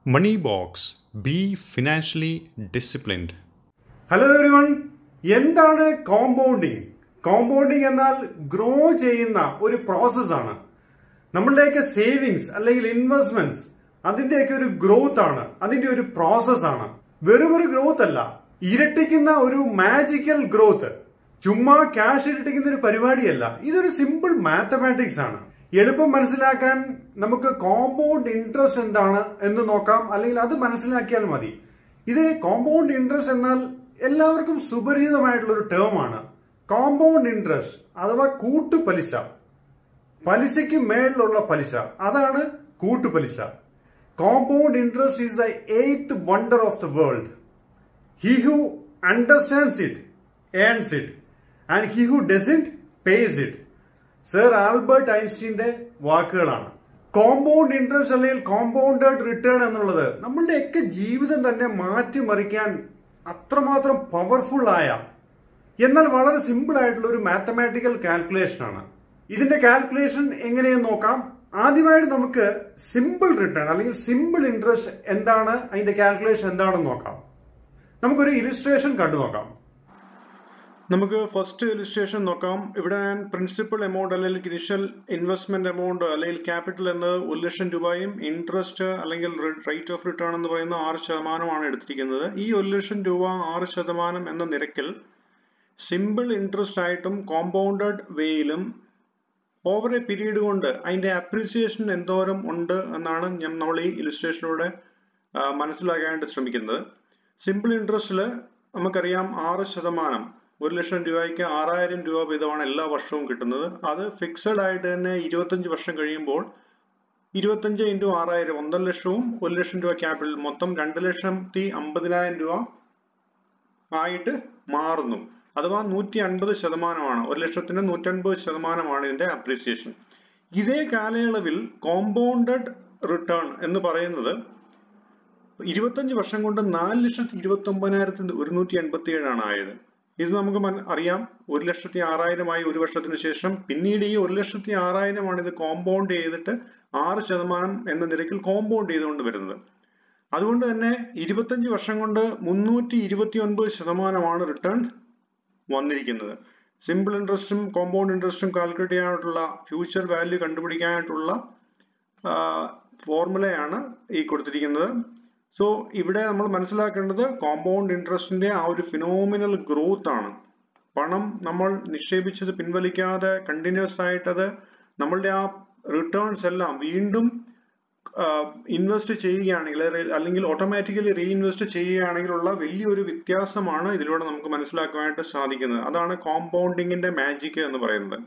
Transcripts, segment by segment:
Money Box Be financially disciplined. Hello everyone എന്താണ് compounding compounding എന്നാൽ grow ചെയ്യുന്ന ഒരു പ്രോസസ് ആണ് നമ്മളുടെയൊക്കെ സേവിങ്സ് അല്ലെങ്കിൽ ഇൻവെസ്റ്റ്മെന്റ്സ് അതിന്റെയൊക്കെ ഒരു ഗ്രോത്ത് ആണ് അതിന്റെ ഒരു പ്രോസസ് ആണ് വെറും ഒരു ഗ്രോത്ത് അല്ല ഇരട്ടിക്കുന്ന ഒരു മാജിക്കൽ ഗ്രോത്ത് ചുമ്മാ ക്യാഷ് ഇരട്ടിക്കുന്ന ഒരു പരിപാടിയല്ല ഇതൊരു സിമ്പിൾ മാത്തമാറ്റിക്സ് ആണ് എളുപ്പം മനസ്സിലാക്കാൻ നമുക്ക് കോമ്പൗണ്ട് ഇൻട്രസ്റ്റ് എന്താണ് എന്ന് നോക്കാം അല്ലെങ്കിൽ അത് മനസ്സിലാക്കിയാൽ മതി ഇത് കോമ്പൗണ്ട് ഇൻട്രസ്റ്റ് എന്നാൽ എല്ലാവർക്കും സുപരിചിതമായിട്ടുള്ള ഒരു ടേം ആണ് കോമ്പൗണ്ട് ഇൻട്രസ്റ്റ് അഥവാ കൂട്ടുപലിശ പലിശയ്ക്ക് മേളിലുള്ള പലിശ അതാണ് കൂട്ടുപലിശ compound interest is the eighth wonder of the world he who understands it earns it and he who doesn't pays it sir Albert ഐൻസ്റ്റീന്റെ വാക്കുകളാണ് കോമ്പൗണ്ട് ഇൻട്രസ്റ്റ് അല്ലെങ്കിൽ കോമ്പൗണ്ടഡ് റിട്ടേൺ എന്നുള്ളത് നമ്മളുടെയൊക്കെ ജീവിതം തന്നെ മാറ്റിമറിക്കാൻ അത്രമാത്രം പവർഫുൾ ആയ എന്നാൽ വളരെ സിമ്പിൾ ആയിട്ടുള്ള ഒരു മാത്തമാറ്റിക്കൽ കാൽക്കുലേഷൻ ആണ് ഇതിന്റെ കാൽക്കുലേഷൻ എങ്ങനെയെന്ന് നോക്കാം ആദ്യമായിട്ട് നമുക്ക് സിമ്പിൾ റിട്ടേൺ അല്ലെങ്കിൽ സിമ്പിൾ ഇൻട്രസ്റ്റ് എന്താണ് അതിന്റെ കാൽക്കുലേഷൻ എന്താണെന്ന് നോക്കാം നമുക്കൊരു ഇലിസ്ട്രേഷൻ കണ്ടു നോക്കാം നമുക്ക് ഫസ്റ്റ് ഇലിസ്ട്രേഷൻ നോക്കാം ഇവിടെ ഞാൻ പ്രിൻസിപ്പൽ എമൗണ്ട് അല്ലെങ്കിൽ ഇനിഷ്യൽ ഇൻവെസ്റ്റ്മെന്റ് എമൗണ്ട് അല്ലെങ്കിൽ ക്യാപിറ്റൽ എന്നത് ഒരു ലക്ഷം രൂപയും ഇൻട്രസ്റ്റ് അല്ലെങ്കിൽ റേറ്റ് ഓഫ് റിട്ടേൺ എന്ന് പറയുന്ന ആറ് ശതമാനമാണ് എടുത്തിരിക്കുന്നത് ഈ ഒരു ലക്ഷം രൂപ ആറ് ശതമാനം എന്ന നിരക്കിൽ സിമ്പിൾ ഇൻട്രസ്റ്റ് ആയിട്ടും കോമ്പൗണ്ടഡ് വേയിലും ഓവർ എ പീരീഡ് കൊണ്ട് അതിന്റെ അപ്രീസിയേഷൻ എന്തോരം ഉണ്ട് എന്നാണ് ഞാൻ നമ്മൾ ഈ ഇലിസ്ട്രേഷനിലൂടെ മനസ്സിലാക്കാനായിട്ട് ശ്രമിക്കുന്നത് സിമ്പിൾ ഇൻട്രസ്റ്റിൽ നമുക്കറിയാം ആറ് ശതമാനം ഒരു ലക്ഷം രൂപയ്ക്ക് ആറായിരം രൂപ വീതമാണ് എല്ലാ വർഷവും കിട്ടുന്നത് അത് ഫിക്സഡ് ആയിട്ട് തന്നെ ഇരുപത്തഞ്ച് വർഷം കഴിയുമ്പോൾ ഇരുപത്തഞ്ച് ഇൻറ്റു ആറായിരം ഒന്നര ലക്ഷവും ഒരു ലക്ഷം രൂപ ക്യാപിറ്റൽ മൊത്തം രണ്ട് ലക്ഷത്തി അമ്പതിനായിരം രൂപ ആയിട്ട് മാറുന്നു അഥവാ നൂറ്റി അൻപത് ശതമാനമാണ് ഒരു ലക്ഷത്തിന് നൂറ്റൻപത് ശതമാനമാണ് ഇതിന്റെ അപ്രീസിയേഷൻ ഇതേ കാലയളവിൽ കോമ്പൗണ്ടഡ് റിട്ടേൺ എന്ന് പറയുന്നത് ഇരുപത്തഞ്ച് വർഷം കൊണ്ട് നാല് ലക്ഷത്തി ഇരുപത്തി ഒമ്പതിനായിരത്തി ഒരുന്നൂറ്റി എൺപത്തി ഏഴാണ് ആയത് ഇത് നമുക്ക് അറിയാം ഒരു ലക്ഷത്തി ആറായിരമായി ഒരു വർഷത്തിന് ശേഷം പിന്നീട് ഈ ഒരു ലക്ഷത്തി ആറായിരമാണ് ഇത് കോമ്പൗണ്ട് ചെയ്തിട്ട് ആറ് ശതമാനം എന്ന നിരക്കിൽ കോമ്പൗണ്ട് ചെയ്തുകൊണ്ട് വരുന്നത് അതുകൊണ്ട് തന്നെ ഇരുപത്തഞ്ച് വർഷം കൊണ്ട് മുന്നൂറ്റി ഇരുപത്തി ഒൻപത് ശതമാനമാണ് റിട്ടേൺ വന്നിരിക്കുന്നത് സിമ്പിൾ ഇൻട്രസ്റ്റും കോമ്പൗണ്ട് ഇൻട്രസ്റ്റും കാൽക്കുലേറ്റ് ചെയ്യാനായിട്ടുള്ള ഫ്യൂച്ചർ വാല്യൂ കണ്ടുപിടിക്കാനായിട്ടുള്ള ഫോർമുലയാണ് ഈ കൊടുത്തിരിക്കുന്നത് സോ ഇവിടെ നമ്മൾ മനസ്സിലാക്കേണ്ടത് കോമ്പൗണ്ട് ഇൻട്രസ്റ്റിന്റെ ആ ഒരു ഫിനോമിനൽ ഗ്രോത്ത് ആണ് പണം നമ്മൾ നിക്ഷേപിച്ചത് പിൻവലിക്കാതെ കണ്ടിന്യൂസ് ആയിട്ടത് നമ്മളുടെ ആ റിട്ടേൺസ് എല്ലാം വീണ്ടും ഇൻവെസ്റ്റ് ചെയ്യുകയാണെങ്കിൽ അല്ലെങ്കിൽ ഓട്ടോമാറ്റിക്കലി റീഇൻവെസ്റ്റ് ചെയ്യുകയാണെങ്കിലുള്ള വലിയൊരു വ്യത്യാസമാണ് ഇതിലൂടെ നമുക്ക് മനസ്സിലാക്കുവാനായിട്ട് സാധിക്കുന്നത് അതാണ് കോമ്പൗണ്ടിങ്ങിന്റെ മാജിക് എന്ന് പറയുന്നത്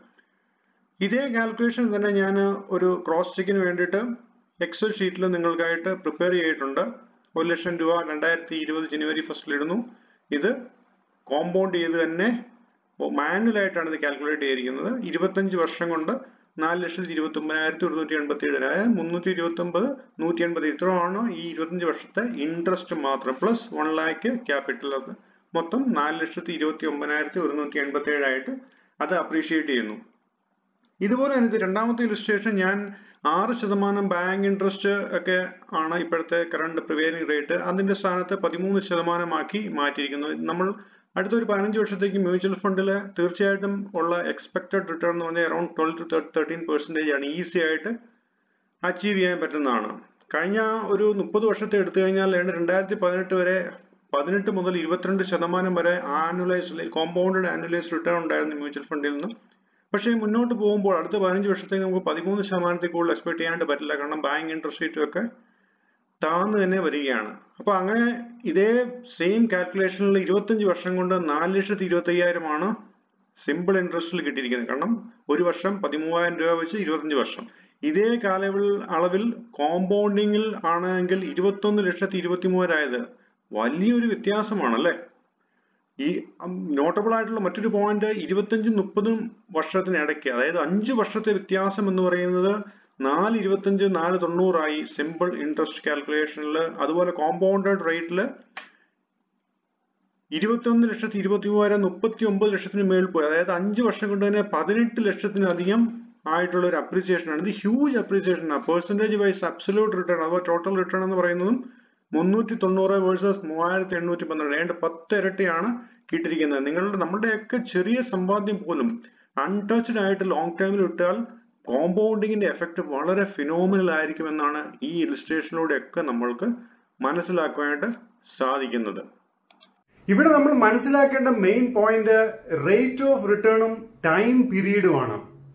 ഇതേ കാൽക്കുലേഷൻ തന്നെ ഞാൻ ഒരു ക്രോസ് ചെക്കിന് വേണ്ടിയിട്ട് എക്സൽ ഷീറ്റിൽ നിങ്ങൾക്കായിട്ട് പ്രിപ്പയർ ചെയ്തിട്ടുണ്ട് ഒരു ലക്ഷം രൂപ രണ്ടായിരത്തി ഇരുപത് ജനുവരി ഫസ്റ്റിൽ ഇടുന്നു ഇത് കോമ്പൗണ്ട് ചെയ്ത് തന്നെ മാനുവലായിട്ടാണ് ഇത് കാൽക്കുലേറ്റ് ചെയ്തിരിക്കുന്നത് ഇരുപത്തഞ്ച് വർഷം കൊണ്ട് നാല് ലക്ഷത്തി ഇരുപത്തി ഒമ്പതിനായിരത്തി ഒരുന്നൂറ്റി എൺപത്തി ഏഴ് അതായത് മുന്നൂറ്റി ഇരുപത്തി ഒമ്പത് നൂറ്റി എൺപത് ഇത്രയാണ് ഈ ഇരുപത്തഞ്ച് വർഷത്തെ ഇൻട്രസ്റ്റ് മാത്രം പ്ലസ് വൺ ലാക്ക് ക്യാപിറ്റൽ അത് മൊത്തം നാല് ലക്ഷത്തി ഇരുപത്തി ഒമ്പതിനായിരത്തി ഒരുന്നൂറ്റി എൺപത്തി ഏഴായിട്ട് അത് അപ്രീഷിയേറ്റ് ചെയ്യുന്നു ഇതുപോലെ തന്നെ ഇത് രണ്ടാമത്തെ ഇലിസ്ട്രേഷൻ ഞാൻ ആറ് ശതമാനം ബാങ്ക് ഇൻട്രസ്റ്റ് ഒക്കെ ആണ് ഇപ്പോഴത്തെ കറണ്ട് പ്രിവെയറിംഗ് റേറ്റ് അതിന്റെ സ്ഥാനത്ത് പതിമൂന്ന് ശതമാനമാക്കി മാറ്റിയിരിക്കുന്നു നമ്മൾ അടുത്തൊരു പതിനഞ്ച് വർഷത്തേക്ക് മ്യൂച്വൽ ഫണ്ടിൽ തീർച്ചയായിട്ടും ഉള്ള എക്സ്പെക്റ്റഡ് റിട്ടേൺ എന്ന് പറഞ്ഞാൽ around twelve to thirteen percentage ആണ് ഈസി ആയിട്ട് അച്ചീവ് ചെയ്യാൻ പറ്റുന്നതാണ് കഴിഞ്ഞ ഒരു മുപ്പത് വർഷത്തെ എടുത്തു കഴിഞ്ഞാൽ രണ്ടായിരത്തി പതിനെട്ട് വരെ പതിനെട്ട് മുതൽ ഇരുപത്തിരണ്ട് ശതമാനം വരെ ആനുവലൈസ് കോമ്പൗണ്ടഡ് ആനുവലൈസ് റിട്ടേൺ ഉണ്ടായിരുന്നു മ്യൂച്വൽ ഫണ്ടിൽ നിന്ന് പക്ഷേ മുന്നോട്ട് പോകുമ്പോൾ അടുത്ത പതിനഞ്ച് വർഷത്തേക്ക് നമുക്ക് പതിമൂന്ന് ശതമാനത്തിൽ കൂടുതൽ എക്സ്പെക്ട് ചെയ്യാനായിട്ട് പറ്റില്ല കാരണം ബാങ്ക് ഇൻട്രസ്റ്റ് റേറ്റും ഒക്കെ താഴ്ന്നു തന്നെ വരികയാണ് അപ്പൊ അങ്ങനെ ഇതേ സെയിം കാൽക്കുലേഷനിൽ ഇരുപത്തഞ്ച് വർഷം കൊണ്ട് നാല് ലക്ഷത്തി ഇരുപത്തി അയ്യായിരമാണ് സിമ്പിൾ ഇൻട്രസ്റ്റിൽ കിട്ടിയിരിക്കുന്നത് കാരണം ഒരു വർഷം പതിമൂവായിരം രൂപ വെച്ച് ഇരുപത്തഞ്ച് വർഷം ഇതേ കാലയളവിൽ അളവിൽ കോമ്പൗണ്ടിങ്ങിൽ ആണെങ്കിൽ ഇരുപത്തൊന്ന് ലക്ഷത്തി ഇരുപത്തി മൂവായിരമായത് വലിയൊരു വ്യത്യാസമാണ് അല്ലേ ഈ നോട്ടബിൾ ആയിട്ടുള്ള മറ്റൊരു പോയിന്റ് ഇരുപത്തഞ്ചും മുപ്പതും വർഷത്തിനിടയ്ക്ക് അതായത് അഞ്ച് വർഷത്തെ വ്യത്യാസം എന്ന് പറയുന്നത് നാല് ഇരുപത്തഞ്ച് നാല് തൊണ്ണൂറായി സിമ്പിൾ ഇൻട്രസ്റ്റ് കാൽക്കുലേഷനിൽ അതുപോലെ കോമ്പൗണ്ടഡ് റേറ്റിൽ ഇരുപത്തിയൊന്ന് ലക്ഷത്തി ഇരുപത്തി മൂവായിരം മുപ്പത്തി ഒമ്പത് ലക്ഷത്തിന് മേൽ പോയി അതായത് അഞ്ച് വർഷം കൊണ്ട് തന്നെ പതിനെട്ട് ലക്ഷത്തിലധികം ആയിട്ടുള്ള ഒരു അപ്രീസിയേഷൻ ആണ് ഇത് ഹ്യൂജ് അപ്രീസിയേഷൻ ആണ് പെർസെൻറ്റേജ് വൈസ് അബ്സല്യൂട്ട് റിട്ടേൺ അഥവാ ടോട്ടൽ റിട്ടേൺ എന്ന് പറയുന്നതും മുന്നൂറ്റി തൊണ്ണൂറ് വേഴ്സസ് മൂവായിരത്തി എണ്ണൂറ്റി പന്ത്രണ്ട് ഏതാണ്ട് പത്ത് ഇരട്ടിയാണ് കിട്ടിയിരിക്കുന്നത് നിങ്ങളുടെ നമ്മുടെയൊക്കെ ചെറിയ സമ്പാദ്യം പോലും അൺടച്ച്ഡ് ആയിട്ട് ലോങ് ടൈമിൽ ഇട്ടാൽ കോമ്പൗണ്ടിങ്ങിന്റെ എഫക്റ്റ് വളരെ ഫിനോമിനൽ ആയിരിക്കുമെന്നാണ് ഈ ഇലിസ്ട്രേഷനിലൂടെയൊക്കെ നമ്മൾക്ക് മനസ്സിലാക്കുവാനായിട്ട് സാധിക്കുന്നത് ഇവിടെ നമ്മൾ മനസ്സിലാക്കേണ്ട മെയിൻ പോയിന്റ് റേറ്റ് ഓഫ് റിട്ടേണും ടൈം പീരീഡുമാണ്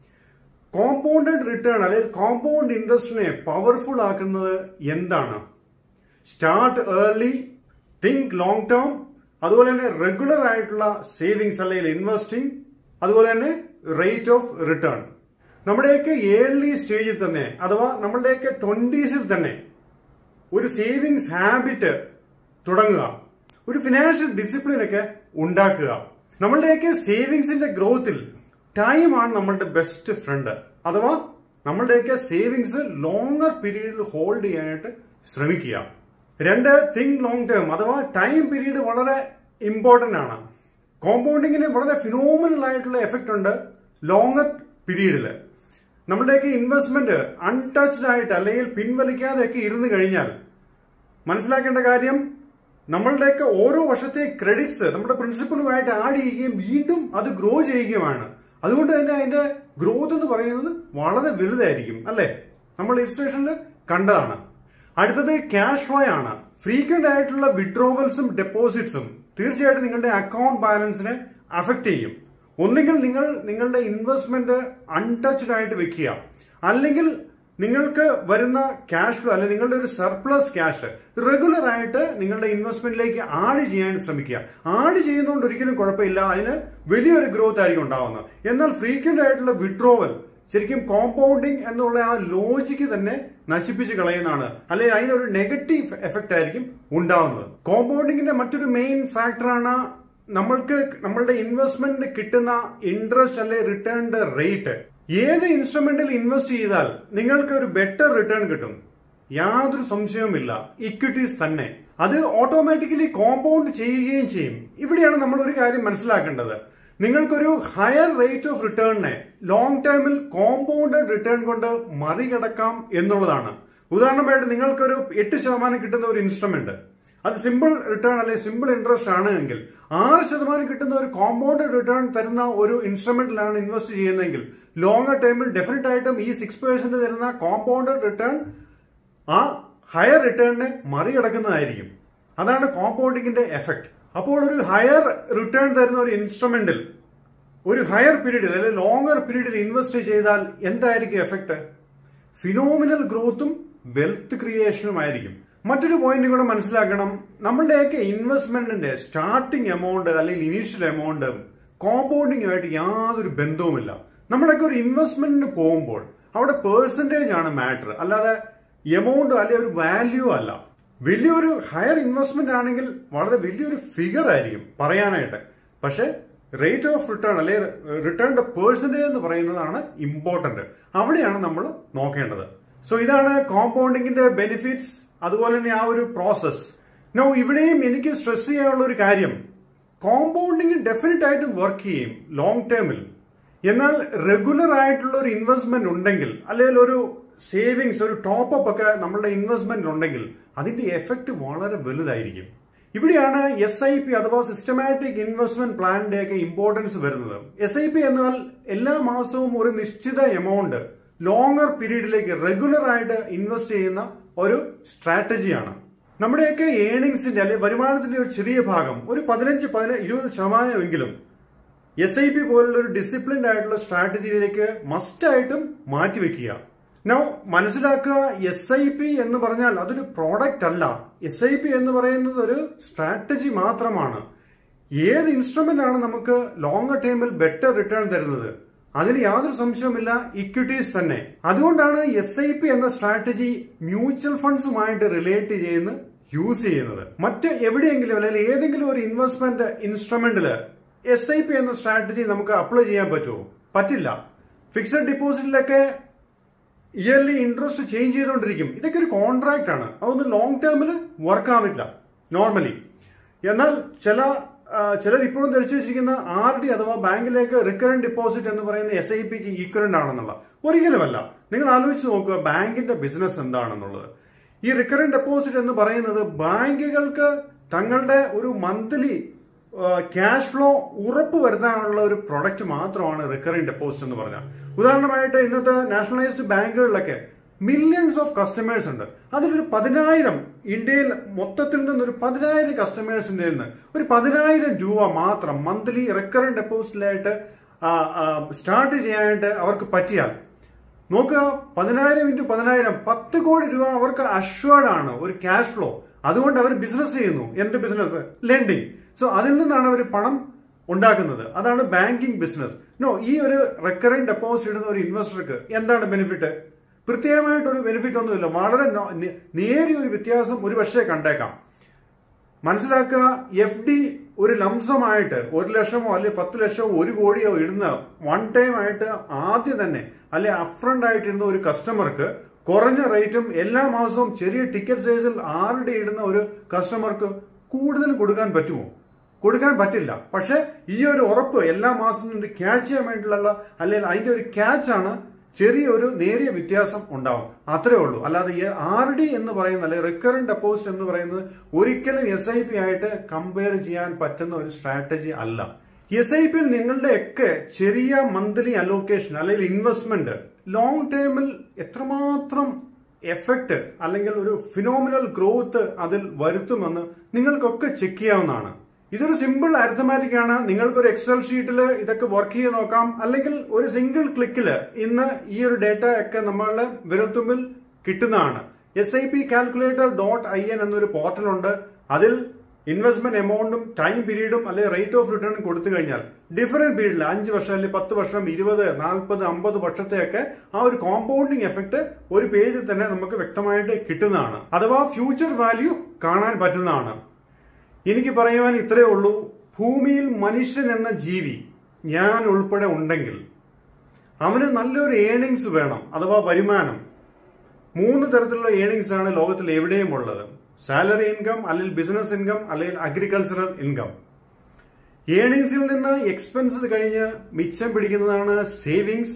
കോമ്പൗണ്ടഡ് റിട്ടേൺ അല്ലെങ്കിൽ കോമ്പൗണ്ട് ഇൻട്രസ്റ്റിനെ പവർഫുൾ ആക്കുന്നത് എന്താണ് start early think long term അതുപോലെ തന്നെ റെഗുലർ ആയിട്ടുള്ള സേവിങ്സ് അല്ലെങ്കിൽ ഇൻവെസ്റ്റിംഗ് അതുപോലെ തന്നെ റേറ്റ് ഓഫ് റിട്ടേൺ നമ്മുടെയൊക്കെ ഏർലി സ്റ്റേജിൽ തന്നെ അഥവാ നമ്മളുടെയൊക്കെ ട്വന്റീസിൽ തന്നെ ഒരു സേവിങ്സ് ഹാബിറ്റ് തുടങ്ങുക ഒരു ഫിനാൻഷ്യൽ ഡിസിപ്ലിൻ ഒക്കെ ഉണ്ടാക്കുക നമ്മളുടെയൊക്കെ സേവിങ്സിന്റെ ഗ്രോത്തിൽ ടൈമാണ് നമ്മളുടെ ബെസ്റ്റ് ഫ്രണ്ട് അഥവാ നമ്മളുടെയൊക്കെ സേവിങ്സ് ലോങ്ങർ പീരീഡിൽ ഹോൾഡ് ചെയ്യാനായിട്ട് ശ്രമിക്കുക രണ്ട് തിങ്ക് ലോങ് ടേം അഥവാ ടൈം പീരീഡ് വളരെ ഇമ്പോർട്ടന്റ് ആണ് കോമ്പൗണ്ടിങ്ങിന് വളരെ ഫിനോമിനൽ ആയിട്ടുള്ള എഫക്റ്റ് ഉണ്ട് ലോങ്ങർ പീരീഡിൽ നമ്മളുടെയൊക്കെ ഇൻവെസ്റ്റ്മെന്റ് അൺടച്ച്ഡ് ആയിട്ട് അല്ലെങ്കിൽ പിൻവലിക്കാതെയൊക്കെ ഇരുന്ന് കഴിഞ്ഞാൽ മനസ്സിലാക്കേണ്ട കാര്യം നമ്മളുടെയൊക്കെ ഓരോ വർഷത്തെ ക്രെഡിറ്റ്സ് നമ്മുടെ പ്രിൻസിപ്പളുമായിട്ട് ആഡ് ചെയ്യുകയും വീണ്ടും അത് ഗ്രോ ചെയ്യുകയുമാണ് അതുകൊണ്ട് തന്നെ അതിന്റെ ഗ്രോത്ത് എന്ന് പറയുന്നത് വളരെ വലുതായിരിക്കും അല്ലെ നമ്മൾ ഇൻസ്റ്റേഷനിൽ കണ്ടതാണ് അടുത്തത് ക്യാഷ് ഫ്ലോ ആണ് ഫ്രീക്വന്റ് ആയിട്ടുള്ള വിഡ്രോവൽസും ഡെപ്പോസിറ്റ്സും തീർച്ചയായിട്ടും നിങ്ങളുടെ അക്കൗണ്ട് ബാലൻസിനെ അഫക്ട് ചെയ്യും ഒന്നുകിൽ നിങ്ങൾ നിങ്ങളുടെ ഇൻവെസ്റ്റ്മെന്റ് അൺടച്ച്ഡ് ആയിട്ട് വെക്കുക അല്ലെങ്കിൽ നിങ്ങൾക്ക് വരുന്ന ക്യാഷ് ഫ്ലോ അല്ലെങ്കിൽ നിങ്ങളുടെ ഒരു സർപ്ലസ് ക്യാഷ് റെഗുലർ ആയിട്ട് നിങ്ങളുടെ ഇൻവെസ്റ്റ്മെന്റിലേക്ക് ആഡ് ചെയ്യാൻ ശ്രമിക്കുക ആഡ് ചെയ്യുന്നതുകൊണ്ട് ഒരിക്കലും കുഴപ്പമില്ല അതിന് വലിയൊരു ഗ്രോത്ത് ആയിരിക്കും ഉണ്ടാവുന്നത് എന്നാൽ ഫ്രീക്വന്റ് ആയിട്ടുള്ള വിഡ്രോവൽ ശരിക്കും കോമ്പൗണ്ടിങ് എന്നുള്ള ആ ലോജിക്ക് തന്നെ നശിപ്പിച്ച് കളയുന്നതാണ് അല്ലെങ്കിൽ അതിനൊരു നെഗറ്റീവ് എഫക്റ്റ് ആയിരിക്കും ഉണ്ടാവുന്നത് കോമ്പൗണ്ടിങ്ങിന്റെ മറ്റൊരു മെയിൻ ഫാക്ടറാണ് നമ്മൾക്ക് നമ്മളുടെ ഇൻവെസ്റ്റ്മെന്റ് കിട്ടുന്ന ഇൻട്രസ്റ്റ് അല്ലെ റിട്ടേണിന്റെ റേറ്റ് ഏത് ഇൻസ്ട്രുമെന്റിൽ ഇൻവെസ്റ്റ് ചെയ്താൽ നിങ്ങൾക്ക് ഒരു ബെറ്റർ റിട്ടേൺ കിട്ടും യാതൊരു സംശയവുമില്ല ഇക്വിറ്റീസ് തന്നെ അത് ഓട്ടോമാറ്റിക്കലി കോമ്പൗണ്ട് ചെയ്യുകയും ചെയ്യും ഇവിടെയാണ് നമ്മൾ ഒരു കാര്യം മനസ്സിലാക്കേണ്ടത് നിങ്ങൾക്കൊരു ഹയർ റേറ്റ് ഓഫ് റിട്ടേണിനെ ലോങ് ടൈമിൽ കോമ്പൗണ്ടഡ് റിട്ടേൺ കൊണ്ട് മറികടക്കാം എന്നുള്ളതാണ് ഉദാഹരണമായിട്ട് നിങ്ങൾക്കൊരു എട്ട് ശതമാനം കിട്ടുന്ന ഒരു ഇൻസ്ട്രുമെന്റ് അത് സിമ്പിൾ റിട്ടേൺ അല്ലെങ്കിൽ സിമ്പിൾ ഇൻട്രസ്റ്റ് ആണ് എങ്കിൽ ആറ് ശതമാനം കിട്ടുന്ന ഒരു കോമ്പൗണ്ടഡ് റിട്ടേൺ തരുന്ന ഒരു ഇൻസ്ട്രുമെന്റിലാണ് ഇൻവെസ്റ്റ് ചെയ്യുന്നതെങ്കിൽ ലോങ്ങർ ടൈമിൽ ഡെഫിനറ്റ് ആയിട്ടും ഈ സിക്സ് പേഴ്സെന്റ് തരുന്ന കോമ്പൗണ്ടഡ് റിട്ടേൺ ആ ഹയർ റിട്ടേണിനെ മറികടക്കുന്നതായിരിക്കും അതാണ് കോമ്പൗണ്ടിങ്ങിന്റെ എഫക്ട് അപ്പോൾ ഒരു ഹയർ റിട്ടേൺ തരുന്ന ഒരു ഇൻസ്ട്രുമെന്റിൽ ഒരു ഹയർ പീരീഡിൽ അല്ലെങ്കിൽ ലോങ്ങർ പീരീഡിൽ ഇൻവെസ്റ്റ് ചെയ്താൽ എന്തായിരിക്കും എഫക്ട് ഫിനോമിനൽ ഗ്രോത്തും വെൽത്ത് ക്രിയേഷനുമായിരിക്കും മറ്റൊരു പോയിന്റ് കൂടെ മനസ്സിലാക്കണം നമ്മളുടെയൊക്കെ ഇൻവെസ്റ്റ്മെന്റിന്റെ സ്റ്റാർട്ടിംഗ് എമൗണ്ട് അല്ലെങ്കിൽ ഇനീഷ്യൽ എമൗണ്ട് കോമ്പൗണ്ടിങ്ങുമായിട്ട് യാതൊരു ബന്ധവുമില്ല നമ്മളൊക്കെ ഒരു ഇൻവെസ്റ്റ്മെന്റിന് പോകുമ്പോൾ അവിടെ പേഴ്സൻറ്റേജ് ആണ് മാറ്റർ അല്ലാതെ എമൗണ്ട് അല്ലെങ്കിൽ ഒരു വാല്യൂ അല്ല വലിയൊരു ഹയർ ഇൻവെസ്റ്റ്മെന്റ് ആണെങ്കിൽ വളരെ വലിയൊരു ഫിഗർ ആയിരിക്കും പറയാനായിട്ട് പക്ഷെ റേറ്റ് ഓഫ് റിട്ടേൺ അല്ലെ റിട്ടേണിന്റെ പേഴ്സൻറ്റേജ് എന്ന് പറയുന്നതാണ് ഇമ്പോർട്ടന്റ് അവിടെയാണ് നമ്മൾ നോക്കേണ്ടത് സോ ഇതാണ് കോമ്പൗണ്ടിങ്ങിന്റെ ബെനിഫിറ്റ്സ് അതുപോലെ തന്നെ ആ ഒരു പ്രോസസ് നോ ഇവിടെയും എനിക്ക് സ്ട്രെസ് ചെയ്യാനുള്ള ഒരു കാര്യം കോമ്പൗണ്ടിങ് ഡെഫിനറ്റ് ആയിട്ടും വർക്ക് ചെയ്യും ലോങ് ടേമിൽ എന്നാൽ റെഗുലർ ആയിട്ടുള്ള ഒരു ഇൻവെസ്റ്റ്മെന്റ് ഉണ്ടെങ്കിൽ അല്ലെങ്കിൽ ഒരു സേവിങ്സ് ഒരു ടോപ്പ് അപ്പ് ഒക്കെ നമ്മളുടെ ഇൻവെസ്റ്റ്മെന്റ് ഉണ്ടെങ്കിൽ അതിന്റെ എഫക്ട് വളരെ വലുതായിരിക്കും ഇവിടെയാണ് എസ് ഐ പി അഥവാ സിസ്റ്റമാറ്റിക് ഇൻവെസ്റ്റ്മെന്റ് പ്ലാനിന്റെ ഒക്കെ ഇമ്പോർട്ടൻസ് വരുന്നത് എസ് ഐ പി എന്നാൽ എല്ലാ മാസവും ഒരു നിശ്ചിത എമൗണ്ട് ലോങ്ങർ പീരീഡിലേക്ക് റെഗുലർ ആയിട്ട് ഇൻവെസ്റ്റ് ചെയ്യുന്ന ഒരു സ്ട്രാറ്റജിയാണ് നമ്മുടെയൊക്കെ ഏണിങ്സിന്റെ അല്ലെങ്കിൽ വരുമാനത്തിന്റെ ഒരു ചെറിയ ഭാഗം ഒരു പതിനഞ്ച് പതിന ഇരുപത് ശതമാനമെങ്കിലും എസ് ഐ പി പോലുള്ള ഒരു ഡിസിപ്ലിൻഡ് ആയിട്ടുള്ള സ്ട്രാറ്റജിയിലേക്ക് മസ്റ്റായിട്ടും മാറ്റിവെക്കുക നൗ മനസ്സിലാക്കുക എസ് ഐ പി എന്ന് പറഞ്ഞാൽ അതൊരു പ്രോഡക്റ്റ് അല്ല എസ് ഐ പി എന്ന് പറയുന്നത് ഒരു സ്ട്രാറ്റജി മാത്രമാണ് ഏത് ഇൻസ്ട്രുമെന്റ് ആണ് നമുക്ക് ലോങ്ങർ ടൈമിൽ ബെറ്റർ റിട്ടേൺ തരുന്നത് അതിന് യാതൊരു സംശയവുമില്ല ഇക്വിറ്റീസ് തന്നെ അതുകൊണ്ടാണ് എസ് ഐ പി എന്ന സ്ട്രാറ്റജി മ്യൂച്വൽ ഫണ്ട്സുമായിട്ട് റിലേറ്റ് ചെയ്യുന്ന യൂസ് ചെയ്യുന്നത് മറ്റ് എവിടെയെങ്കിലും അല്ലെങ്കിൽ ഏതെങ്കിലും ഒരു ഇൻവെസ്റ്റ്മെന്റ് ഇൻസ്ട്രുമെന്റില് എസ് ഐ പി എന്ന സ്ട്രാറ്റജി നമുക്ക് അപ്ലൈ ചെയ്യാൻ പറ്റുമോ പറ്റില്ല ഫിക്സഡ് ഡിപ്പോസിറ്റിലൊക്കെ ഇയർലി ഇൻട്രസ്റ്റ് ചേഞ്ച് ചെയ്തുകൊണ്ടിരിക്കും ഇതൊക്കെ ഒരു കോൺട്രാക്ട് ആണ് അതൊന്നും ലോങ് ടേമിൽ വർക്ക് ആവില്ല നോർമലി എന്നാൽ ചില ചിലർ ഇപ്പോഴും ധരിച്ചു വെച്ചിരിക്കുന്ന ആർ ഡി അഥവാ ബാങ്കിലേക്ക് റിക്കറന്റ് ഡിപ്പോസിറ്റ് എന്ന് പറയുന്ന എസ് ഐ പിക്ക് ഈക്വലന്റ് ആണെന്നുള്ള ഒരിക്കലുമല്ല നിങ്ങൾ ആലോചിച്ച് നോക്കുക ബാങ്കിന്റെ ബിസിനസ് എന്താണെന്നുള്ളത് ഈ റിക്കറന്റ് ഡെപ്പോസിറ്റ് എന്ന് പറയുന്നത് ബാങ്കുകൾക്ക് തങ്ങളുടെ ഒരു മന്ത്ലി ക്യാഷ് ഫ്ലോ ഉറപ്പ് വരുത്താനുള്ള ഒരു പ്രൊഡക്റ്റ് മാത്രമാണ് റിക്കറിംഗ് ഡെപ്പോസിറ്റ് എന്ന് പറഞ്ഞാൽ ഉദാഹരണമായിട്ട് ഇന്നത്തെ നാഷണലൈസ്ഡ് ബാങ്കുകളിലൊക്കെ മില്യൺസ് ഓഫ് കസ്റ്റമേഴ്സ് ഉണ്ട് അതിലൊരു പതിനായിരം ഇന്ത്യയിൽ മൊത്തത്തിൽ നിന്നൊരു പതിനായിരം കസ്റ്റമേഴ്സിന്റെ നിന്ന് ഒരു പതിനായിരം രൂപ മാത്രം മന്ത്ലി റിക്കറിംഗ് ഡെപ്പോസിറ്റിലായിട്ട് സ്റ്റാർട്ട് ചെയ്യാനായിട്ട് അവർക്ക് പറ്റിയാൽ നോക്കുക പതിനായിരം ഇൻറ്റു പതിനായിരം പത്ത് കോടി രൂപ അവർക്ക് അഷ്വേർഡ് ആണ് ഒരു ക്യാഷ് ഫ്ലോ അതുകൊണ്ട് അവർ ബിസിനസ് ചെയ്യുന്നു എന്ത് ബിസിനസ് ലെൻഡിങ് സോ അതിൽ നിന്നാണ് അവർ പണം ഉണ്ടാക്കുന്നത് അതാണ് ബാങ്കിങ് ബിസിനസ് നോ ഈ ഒരു റെക്കറിംഗ് ഡെപ്പോസിറ്റ് ഇടുന്ന ഒരു ഇൻവെസ്റ്റർക്ക് എന്താണ് ബെനിഫിറ്റ് പ്രത്യേകമായിട്ട് ഒരു ബെനിഫിറ്റ് ഒന്നുമില്ല വളരെ നേരിയ ഒരു വ്യത്യാസം ഒരു പക്ഷേ കണ്ടേക്കാം മനസ്സിലാക്കുക എഫ് ഡി ഒരു ലംസമായിട്ട് ഒരു ലക്ഷമോ അല്ലെ പത്ത് ലക്ഷമോ ഒരു കോടിയോ ഇടുന്ന വൺ ടൈം ആയിട്ട് ആദ്യം തന്നെ അല്ലെ അപ്രണ്ട് ആയിട്ടിരുന്ന ഒരു കസ്റ്റമർക്ക് കുറഞ്ഞ റേറ്റും എല്ലാ മാസവും ചെറിയ ടിക്കറ്റ് സൈസിൽ ആരുടെ ഇടുന്ന ഒരു കസ്റ്റമർക്ക് കൂടുതൽ കൊടുക്കാൻ പറ്റുമോ കൊടുക്കാൻ പറ്റില്ല പക്ഷെ ഈ ഒരു ഉറപ്പ് എല്ലാ മാസവും ക്യാച്ച് ചെയ്യാൻ വേണ്ടിയിട്ടുള്ള അല്ലെങ്കിൽ അതിന്റെ ഒരു ക്യാച്ചാണ് ചെറിയൊരു നേരിയ വ്യത്യാസം ഉണ്ടാവും അത്രേ ഉള്ളൂ അല്ലാതെ ആർ ഡി എന്ന് പറയുന്ന അല്ലെങ്കിൽ റിക്കറിംഗ് ഡെപ്പോസിറ്റ് എന്ന് പറയുന്നത് ഒരിക്കലും എസ് ഐ പി ആയിട്ട് കമ്പയർ ചെയ്യാൻ പറ്റുന്ന ഒരു സ്ട്രാറ്റജി അല്ല എസ് ഐ പിയിൽ നിങ്ങളുടെ ഒക്കെ ചെറിയ മന്ത്ലി അലോക്കേഷൻ അല്ലെങ്കിൽ ഇൻവെസ്റ്റ്മെന്റ് ലോങ് ടേമിൽ എത്രമാത്രം എഫക്റ്റ് അല്ലെങ്കിൽ ഒരു ഫിനോമിനൽ ഗ്രോത്ത് അതിൽ വരുത്തുമെന്ന് നിങ്ങൾക്കൊക്കെ ചെക്ക് ചെയ്യാവുന്നതാണ് ഇതൊരു സിമ്പിൾ അരിത്തമാറ്റിക് ആണ് നിങ്ങൾക്ക് ഒരു എക്സൽ ഷീറ്റിൽ ഇതൊക്കെ വർക്ക് ചെയ്ത് നോക്കാം അല്ലെങ്കിൽ ഒരു സിംഗിൾ ക്ലിക്കിൽ ഇന്ന് ഈ ഒരു ഡേറ്റ ഒക്കെ നമ്മളുടെ വിരൽത്തുമ്പിൽ കിട്ടുന്നതാണ് S I P calculator dot I N എന്നൊരു പോർട്ടലുണ്ട് അതിൽ ഇൻവെസ്റ്റ്മെന്റ് എമൗണ്ടും ടൈം പീരീഡും അല്ലെങ്കിൽ റേറ്റ് ഓഫ് റിട്ടേൺ കൊടുത്തു കഴിഞ്ഞാൽ ഡിഫറെന്റ് പീരീഡിൽ അഞ്ച് വർഷം അല്ലെങ്കിൽ പത്ത് വർഷം ഇരുപത് നാൽപ്പത് അമ്പത് വർഷത്തെയൊക്കെ ആ ഒരു കോമ്പൗണ്ടിങ് എഫക്ട് ഒരു പേജിൽ തന്നെ നമുക്ക് വ്യക്തമായിട്ട് കിട്ടുന്നതാണ് അഥവാ ഫ്യൂച്ചർ വാല്യൂ കാണാൻ പറ്റുന്നതാണ് എനിക്ക് പറയുവാൻ ഇത്രയേ ഉള്ളൂ ഭൂമിയിൽ മനുഷ്യൻ എന്ന ജീവി ഞാൻ ഉൾപ്പെടെ ഉണ്ടെങ്കിൽ അവന് നല്ലൊരു ഏണിങ്സ് വേണം അഥവാ വരുമാനം മൂന്ന് തരത്തിലുള്ള ഏണിങ്സ് ആണ് ലോകത്തിൽ എവിടെയും ഉള്ളത് സാലറി ഇൻകം അല്ലെങ്കിൽ ബിസിനസ് ഇൻകം അല്ലെങ്കിൽ അഗ്രികൾച്ചറൽ ഇൻകം ഏണിങ്സിൽ നിന്ന് എക്സ്പെൻസ് കഴിഞ്ഞ് മിച്ചം പിടിക്കുന്നതാണ് സേവിങ്സ്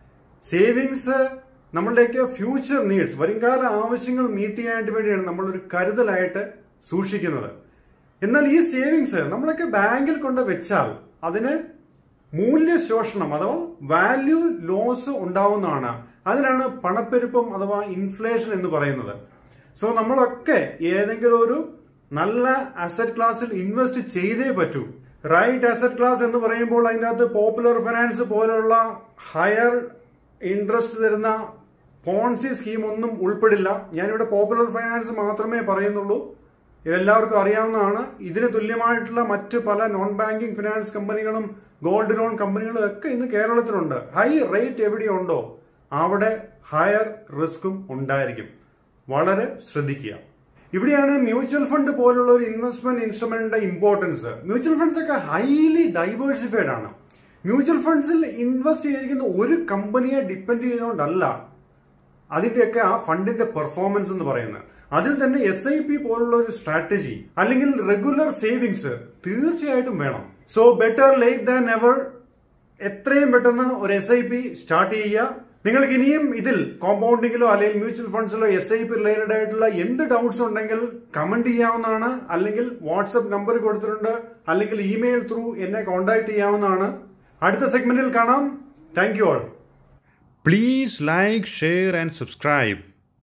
സേവിങ്സ് നമ്മളുടെയൊക്കെ ഫ്യൂച്ചർ നീഡ്സ് വരുംകാല ആവശ്യങ്ങൾ മീറ്റ് ചെയ്യാനായിട്ട് വേണ്ടിയാണ് നമ്മളൊരു കരുതലായിട്ട് സൂക്ഷിക്കുന്നത് എന്നാൽ ഈ സേവിങ്സ് നമ്മളൊക്കെ ബാങ്കിൽ കൊണ്ട് വെച്ചാൽ അതിന് മൂല്യശോഷണം അഥവാ വാല്യൂ ലോസ് ഉണ്ടാവുന്നതാണ് അതിനാണ് പണപ്പെരുപ്പം അഥവാ ഇൻഫ്ലേഷൻ എന്ന് പറയുന്നത് സോ നമ്മളൊക്കെ ഏതെങ്കിലും ഒരു നല്ല അസറ്റ് ക്ലാസ്സിൽ ഇൻവെസ്റ്റ് ചെയ്തേ പറ്റൂ റൈറ്റ് അസറ്റ് ക്ലാസ് എന്ന് പറയുമ്പോൾ അതിൻ്റെ അകത്ത് പോപ്പുലർ ഫിനാൻസ് പോലുള്ള ഹയർ ഇൻട്രസ്റ്റ് തരുന്ന പോൺസി സ്കീം ഒന്നും ഉൾപ്പെടില്ല ഞാനിവിടെ പോപ്പുലർ ഫൈനാൻസ് മാത്രമേ പറയുന്നുള്ളൂ ഇതെല്ലാവർക്കും അറിയാവുന്നതാണ് ഇതിന് തുല്യമായിട്ടുള്ള മറ്റ് പല നോൺ ബാങ്കിങ് ഫിനാൻസ് കമ്പനികളും ഗോൾഡ് ലോൺ കമ്പനികളും ഒക്കെ ഇന്ന് കേരളത്തിലുണ്ട് ഹൈ റേറ്റ് എവിടെയുണ്ടോ അവിടെ ഹയർ റിസ്ക്കും ഉണ്ടായിരിക്കും വളരെ ശ്രദ്ധിക്കുക ഇവിടെയാണ് മ്യൂച്വൽ ഫണ്ട് പോലുള്ള ഒരു ഇൻവെസ്റ്റ്മെന്റ് ഇൻസ്ട്രുമെന്റിന്റെ ഇമ്പോർട്ടൻസ് മ്യൂച്വൽ ഫണ്ട്സ് ഒക്കെ ഹൈലി ഡൈവേഴ്സിഫൈഡ് ആണ് മ്യൂച്വൽ ഫണ്ട്സിൽ ഇൻവെസ്റ്റ് ചെയ്തിരിക്കുന്ന ഒരു കമ്പനിയെ ഡിപ്പെൻഡ് ചെയ്തുകൊണ്ടല്ല അതിന്റെയൊക്കെ ആ ഫണ്ടിന്റെ പെർഫോമൻസ് എന്ന് പറയുന്നത് അതിൽ തന്നെ എസ് ഐ പി പോലുള്ള ഒരു സ്ട്രാറ്റജി അല്ലെങ്കിൽ റെഗുലർ സേവിങ്സ് തീർച്ചയായിട്ടും വേണം so better late than ever എത്രയും പെട്ടെന്ന് ഒരു എസ് ഐ പി സ്റ്റാർട്ട് ചെയ്യുക നിങ്ങൾക്ക് ഇനിയും ഇതിൽ കോമ്പൗണ്ടിങ്ങിലോ അല്ലെങ്കിൽ മ്യൂച്വൽ ഫണ്ട്സിലോ എസ് ഐ പി റിലേറ്റഡ് ആയിട്ടുള്ള എന്ത് ഡൗട്ട്സ് ഉണ്ടെങ്കിൽ കമന്റ് ചെയ്യാവുന്നതാണ് അല്ലെങ്കിൽ വാട്സപ്പ് നമ്പർ കൊടുത്തിട്ടുണ്ട് അല്ലെങ്കിൽ ഇമെയിൽ ത്രൂ എന്നെ കോൺടാക്ട് ചെയ്യാവുന്നതാണ് അടുത്ത സെഗ്മെന്റിൽ കാണാം thank you all Please like, share, and subscribe.